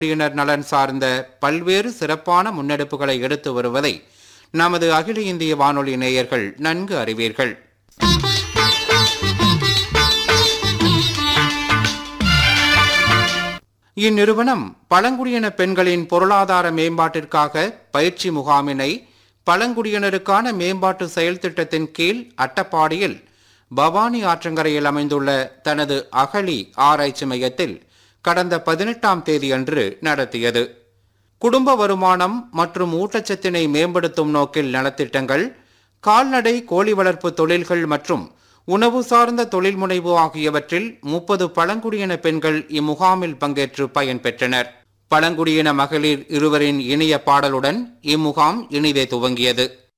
பழங்குடியினர் நலன் சார்ந்த பல்வேறு சிறப்பான முன்னெடுப்புகளை எடுத்து வருவதை நமது அகில இந்திய வானொலி நேயர்கள் நன்கு அறிவீர்கள் இந்நிறுவனம் பழங்குடியின பெண்களின் பொருளாதார மேம்பாட்டிற்காக பயிற்சி முகாமினை பழங்குடியினருக்கான மேம்பாட்டு செயல் திட்டத்தின் கீழ் அட்டப்பாடியில் பவானி ஆற்றங்கரையில் அமைந்துள்ள தனது அகழி ஆராய்ச்சி மையத்தில் கடந்த பதினெட்டாம் தேதியன்று நடத்தியது குடும்ப வருமானம் மற்றும் ஊட்டச்சத்தினை மேம்படுத்தும் நோக்கில் நலத்திட்டங்கள் கால்நடை கோழி வளர்ப்பு தொழில்கள் மற்றும் உணவு சார்ந்த தொழில் முனைவு ஆகியவற்றில் முப்பது பழங்குடியின பெண்கள் இம்முகாமில் பங்கேற்று பயன்பெற்றனர் பழங்குடியின மகளிர் இருவரின் இனிய பாடலுடன் இம்முகாம் இனிதே துவங்கியது